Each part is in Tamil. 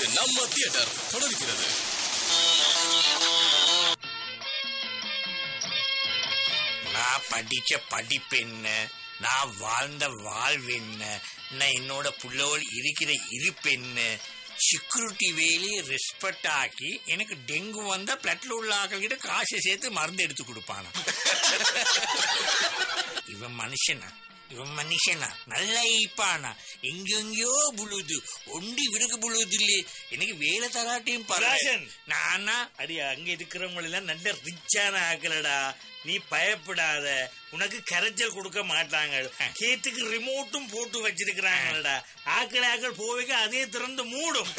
நம்ம தியேட்டர் தொடர்கிறது நான் படிச்ச படிப்பு என்ன நான் வாழ்ந்த வாழ்வு என்ன நான் என்னோட புள்ளோல் இருக்கிற இருப்பு என்ன செக்யூரிட்டி வேலையை ரெஸ்பெக்ட் ஆக்கி எனக்கு டெங்கு வந்தா பிளட்ல உள்ள ஆட்கள்கிட்ட காசை சேர்த்து மருந்து எடுத்து கொடுப்பானா இவன் மனுஷனா இவன் மனுஷனா நல்லா ஈப்பானா எங்கெங்கயோ புழுது ஒண்டி விடுக்கு புழுது இல்லையே எனக்கு வேலை தராட்டியும் பரவாயில்ல ராஜன். நானா அடி அங்க இருக்கிறவங்க எல்லாம் நல்ல ரிச்சான ஆக்கலடா நீ பயப்படாத உனக்கு கரைச்சல் கொடுக்க மாட்டாங்க கேட்டுக்கு ரிமோட்டும் போட்டு வச்சிருக்கிறாங்கடா ஆக்கள் ஆக்கள் போவைக்கு அதே திறந்து மூடும்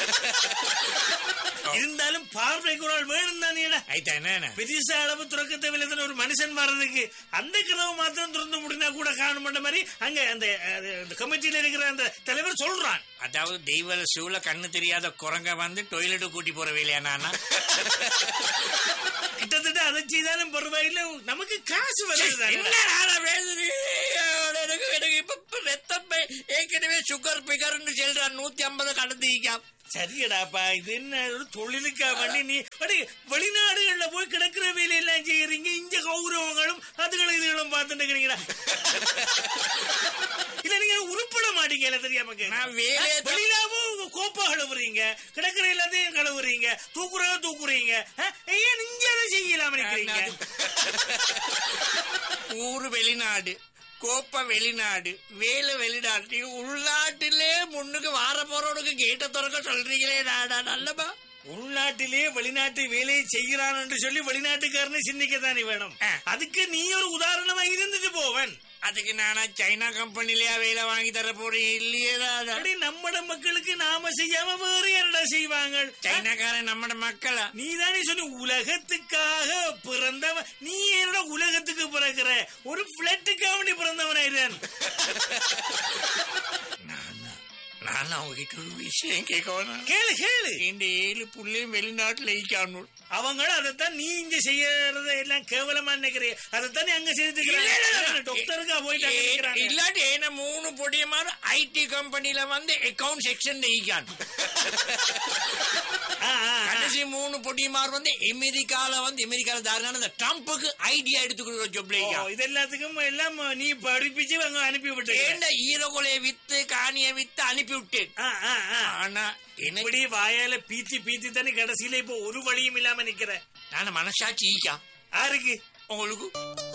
இருந்தாலும் பார்வைக்கு ஒரு ஆள் வேணும் தானேடா ஆயிட்டா என்ன பெருசா அளவு துறக்க தேவையில்லை ஒரு மனுஷன் வர்றதுக்கு அந்த கதவு மாத்திரம் திறந்து முடிந்தா கூட காண மாட்ட மாதிரி அங்க அந்த கமிட்டியில இருக்கிற அந்த தலைவர் சொல்றான் அதாவது தெய்வ சூழ கண்ணு தெரியாத குரங்க வந்து டொய்லெட் கூட்டி போற வேலையா நானா கிட்டத்தட்ட அதை செய்தாலும் பரவாயில்ல நமக்கு காசு வருது என்ன நானா பேசுறீ? எனக்கு எனக்கு இப்ப இப்ப ரத்தம் பே- ஏற்கனவே சுகர் பிகர்னு சொல்றான் நூத்தி ஐம்பது கடந்து சரியடாப்பா இது என்ன ஒரு தொழிலுக்கா பண்ணி நீ அடி வெளிநாடுகள்ல போய் கிடக்கிற வேலையெல்லாம் செய்யறீங்க இங்க கௌரவங்களும் அதுகளும் இதுகளும் பார்த்துட்டு இருக்கிறீங்களா இல்ல நீங்க உருப்பட மாட்டீங்கல்ல தெரியாம நான் வேலையை தான்- வெளியிலாவும் கோப்பா கழுவுறீங்க கிடக்கிற எல்லாத்தையும் கழுவுறீங்க தூக்குறத தூக்குறீங்க ஆ? ஏன் இங்க அதை செய்யலாம நிக்கிறீங்க ஊரு வெளிநாடு கோப்ப வெளிநாடு வேலை வெளிநாட்டு உள்நாட்டிலே முன்னுக்கு வார போறவனுக்கு கேட்ட திறக்க சொல்றீங்களே நாடா நல்லபா உள்நாட்டிலே வெளிநாட்டு வேலையை செய்கிறான் என்று சொல்லி வெளிநாட்டுக்காரனை சிந்திக்கத்தானே வேணும் ஆ. அதுக்கு நீ ஒரு உதாரணமா இருந்துட்டு போவன் அதுக்கு நானா சைனா கம்பெனிலயா வேலை வாங்கி தர போறேன் இல்லையே தாடா. அப்படி நம்மட மக்களுக்கு நாம செய்யாம வேற யாரடா செய்வாங்க சைனாக்காரன் நம்மட மக்களா நீ தானே சொல்லி உலகத்துக்காக பிறந்தவன் நீ என்னோட உலகத்துக்கு பிறக்கிற ஒரு பிளட்டுக்காக நீ பிறந்தவனாயிரன் நானா நான் அவங்ககிட்ட ஒரு விஷயம் கேட்கணும் கேளு கேளு இந்த ஏழு புள்ளையும் வெளிநாட்டுல ஈக்கானூர் அவங்களும் அதைத்தான் நீ இங்க செய்யறத எல்லாம் கேவலமா நினைக்கிறீ அதைத்தான் நீ அங்க செய்துக்கிறாங்க டாக்டருக்கா போயிட்டு அங்க நிக்கிறாங்க. இல்லாட்டி ஏன மூணு பொடியமான ஐடி கம்பெனில வந்து அக்கவுண்ட் செக்ஷன் ஈக்கான் ஆ, ஆ, ஆ. கடைசி மூணு பொடியமார் வந்து அமெரிக்கால வந்து அமெரிக்கால தாரண இந்த ட்ரம்ப்புக்கு ஐடியா எடுத்து கொடுக்குற ஜொப்ல ஓ, இது எல்லாத்துக்கும் எல்லாம் நீ படிப்பிச்சு அங்க அனுப்பி விட்டு ஏண்ட ஈரகொலையை வித்து காணியை வித்து அனுப்பி விட்டேன் ஆனா எனக்கு இப்படி வாயால பீத்தி பீத்தி தானே கடைசியில இப்போ ஒரு வழியும் இல்லாம நிக்கிற நான் மனசாட்சி ஈக்கா யாருக்கு உங்களுக்கு